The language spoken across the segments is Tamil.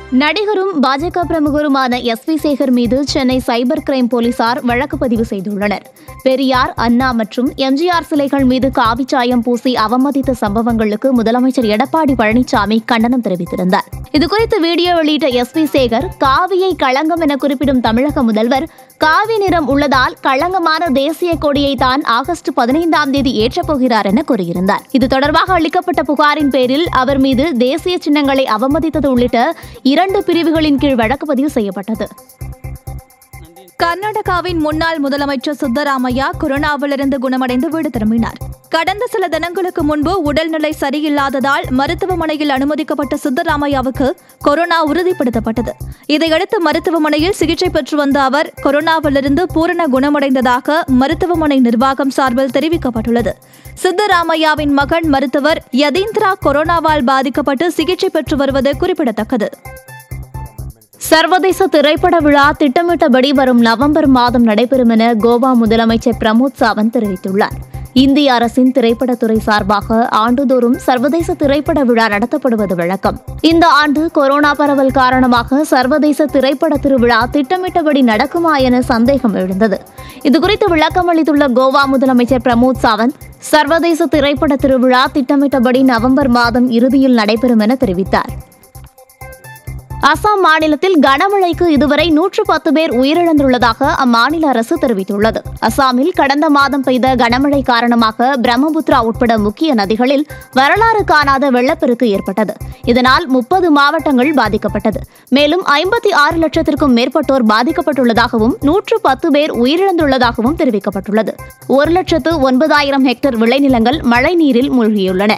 நடிகரும் பாஜக பிரமுகருமான எஸ் வி சேகர் மீது சென்னை சைபர் கிரைம் போலீசார் வழக்கு பதிவு செய்துள்ளனர் பெரியார் அண்ணா மற்றும் எம்ஜிஆர் சிலைகள் மீது காவிச்சாயம் பூசி அவமதித்த சம்பவங்களுக்கு முதலமைச்சர் எடப்பாடி பழனிசாமி கண்டனம் தெரிவித்திருந்தார் இதுகுறித்து வீடியோ வெளியிட்ட எஸ் வி சேகர் காவியை களங்கம் என குறிப்பிடும் தமிழக முதல்வர் காவி நிறம் உள்ளதால் களங்கமான தேசிய கொடியை தான் ஆகஸ்ட் பதினைந்தாம் தேதி ஏற்றப்போகிறார் என கூறியிருந்தார் இது தொடர்பாக அளிக்கப்பட்ட புகாரின் பேரில் அவர் மீது தேசிய சின்னங்களை அவமதித்தது உள்ளிட்ட இரண்டு பிரிவுகளின் கீழ் வழக்கு பதிவு செய்யப்பட்டது கர்நாடகாவின் முன்னாள் முதலமைச்சர் சித்தராமையா கொரோனாவிலிருந்து குணமடைந்து வீடு திரும்பினார் கடந்த சில தினங்களுக்கு முன்பு உடல்நிலை சரியில்லாததால் மருத்துவமனையில் அனுமதிக்கப்பட்ட சித்தராமையாவுக்கு கொரோனா உறுதிப்படுத்தப்பட்டது இதையடுத்து மருத்துவமனையில் சிகிச்சை பெற்று வந்த அவர் கொரோனாவிலிருந்து பூரண குணமடைந்ததாக மருத்துவமனை நிர்வாகம் சார்பில் தெரிவிக்கப்பட்டுள்ளது சித்தராமையாவின் மகன் மருத்துவர் யதீந்திரா கொரோனாவால் பாதிக்கப்பட்டு சிகிச்சை பெற்று வருவது குறிப்பிடத்தக்கது சர்வதேச திரைப்பட விழா திட்டமிட்டபடி வரும் நவம்பர் மாதம் நடைபெறும் என கோவா முதலமைச்சர் பிரமோத் சாவந்த் தெரிவித்துள்ளார் இந்திய அரசின் திரைப்படத்துறை சார்பாக ஆண்டுதோறும் சர்வதேச திரைப்பட விழா நடத்தப்படுவது வழக்கம் இந்த ஆண்டு கொரோனா பரவல் காரணமாக சர்வதேச திரைப்பட திருவிழா திட்டமிட்டபடி நடக்குமா என சந்தேகம் எழுந்தது இதுகுறித்து விளக்கம் அளித்துள்ள கோவா முதலமைச்சர் பிரமோத் சாவந்த் சர்வதேச திரைப்பட திருவிழா திட்டமிட்டபடி நவம்பர் மாதம் இறுதியில் நடைபெறும் என தெரிவித்தார் அசாம் மாநிலத்தில் கனமழைக்கு இதுவரை நூற்று பத்து பேர் உயிரிழந்துள்ளதாக அம்மாநில அரசு தெரிவித்துள்ளது அசாமில் கடந்த மாதம் பெய்த கனமழை காரணமாக பிரம்மபுத்திரா உட்பட முக்கிய நதிகளில் வரலாறு காணாத வெள்ளப்பெருக்கு ஏற்பட்டது இதனால் முப்பது மாவட்டங்கள் பாதிக்கப்பட்டது மேலும் ஐம்பத்தி ஆறு லட்சத்திற்கும் மேற்பட்டோர் பாதிக்கப்பட்டுள்ளதாகவும் நூற்று பத்து பேர் உயிரிழந்துள்ளதாகவும் தெரிவிக்கப்பட்டுள்ளது ஒரு லட்சத்து ஒன்பதாயிரம் ஹெக்டேர் விளைநிலங்கள் மழைநீரில் மூழ்கியுள்ளன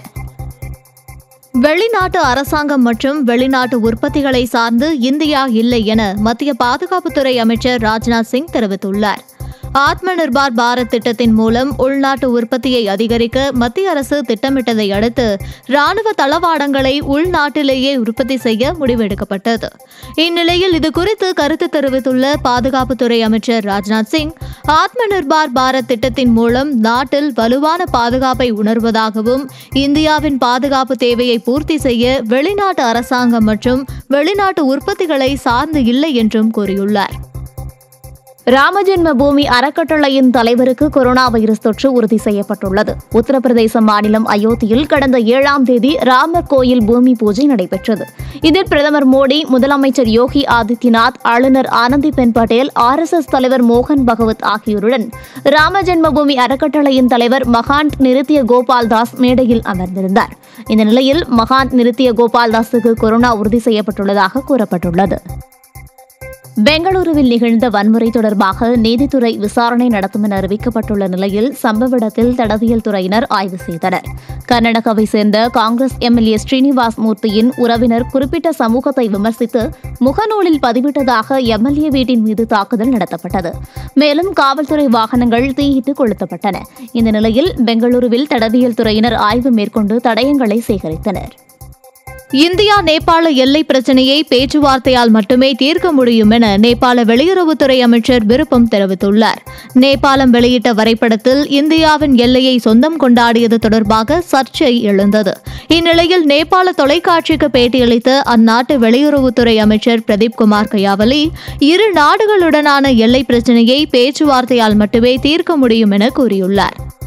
வெளிநாட்டு அரசாங்கம் மற்றும் வெளிநாட்டு உற்பத்திகளை சார்ந்து இந்தியா இல்லை என மத்திய பாதுகாப்புத்துறை அமைச்சர் ராஜ்நாத் சிங் தெரிவித்துள்ளார் ஆத்ம நிர்பார் பாரத் திட்டத்தின் மூலம் உள்நாட்டு உற்பத்தியை அதிகரிக்க மத்திய அரசு திட்டமிட்டதை அடுத்து ராணுவ தளவாடங்களை உள்நாட்டிலேயே உற்பத்தி செய்ய முடிவெடுக்கப்பட்டது இந்நிலையில் இதுகுறித்து கருத்து தெரிவித்துள்ள பாதுகாப்புத்துறை அமைச்சர் ராஜ்நாத் சிங் ஆத்ம நிர்பார் பாரத் திட்டத்தின் மூலம் நாட்டில் வலுவான பாதுகாப்பை உணர்வதாகவும் இந்தியாவின் பாதுகாப்பு தேவையை பூர்த்தி செய்ய வெளிநாட்டு அரசாங்கம் மற்றும் வெளிநாட்டு உற்பத்திகளை சார்ந்து இல்லை என்றும் கூறியுள்ளார் ராமஜென்ம பூமி அறக்கட்டளையின் தலைவருக்கு கொரோனா வைரஸ் தொற்று உறுதி செய்யப்பட்டுள்ளது உத்தரப்பிரதேச மாநிலம் அயோத்தியில் கடந்த ஏழாம் தேதி ராமர் கோயில் பூமி பூஜை நடைபெற்றது இதில் பிரதமர் மோடி முதலமைச்சர் யோகி ஆதித்யநாத் ஆளுநர் ஆனந்திபென் பட்டேல் ஆர்எஸ்எஸ் தலைவர் மோகன் பகவத் ஆகியோருடன் ராமஜென்ம பூமி அறக்கட்டளையின் தலைவர் மகாந்த் நிருத்திய கோபால் தாஸ் மேடையில் அமர்ந்திருந்தார் இந்த நிலையில் மகாந்த் நிருத்திய கோபால் தாஸுக்கு கொரோனா உறுதி செய்யப்பட்டுள்ளதாக கூறப்பட்டுள்ளது பெங்களூருவில் நிகழ்ந்த வன்முறை தொடர்பாக நீதித்துறை விசாரணை நடத்தும் என அறிவிக்கப்பட்டுள்ள நிலையில் சம்பவ இடத்தில் தடவியல் துறையினர் ஆய்வு செய்தனர் கர்நாடகாவை சேர்ந்த காங்கிரஸ் எம்எல்ஏ ஸ்ரீனிவாஸ் மூர்த்தியின் உறவினர் குறிப்பிட்ட சமூகத்தை விமர்சித்து முகநூலில் பதிவிட்டதாக எம்எல்ஏ வீட்டின் மீது தாக்குதல் நடத்தப்பட்டது மேலும் காவல்துறை வாகனங்கள் தீயிட்டு கொளுத்தப்பட்டன இந்த நிலையில் பெங்களூருவில் தடவியல் துறையினர் ஆய்வு மேற்கொண்டு தடயங்களை சேகரித்தனர் இந்தியா நேபாள எல்லை பிரச்சினையை பேச்சுவார்த்தையால் மட்டுமே தீர்க்க முடியும் என நேபாள வெளியுறவுத்துறை அமைச்சர் விருப்பம் தெரிவித்துள்ளார் நேபாளம் வெளியிட்ட வரைபடத்தில் இந்தியாவின் எல்லையை சொந்தம் கொண்டாடியது தொடர்பாக சர்ச்சை எழுந்தது இந்நிலையில் நேபாள தொலைக்காட்சிக்கு பேட்டியளித்த அந்நாட்டு வெளியுறவுத்துறை அமைச்சர் பிரதீப் குமார் கயாவலி இரு நாடுகளுடனான எல்லை பிரச்சினையை பேச்சுவார்த்தையால் மட்டுமே தீர்க்க முடியும் என கூறியுள்ளார்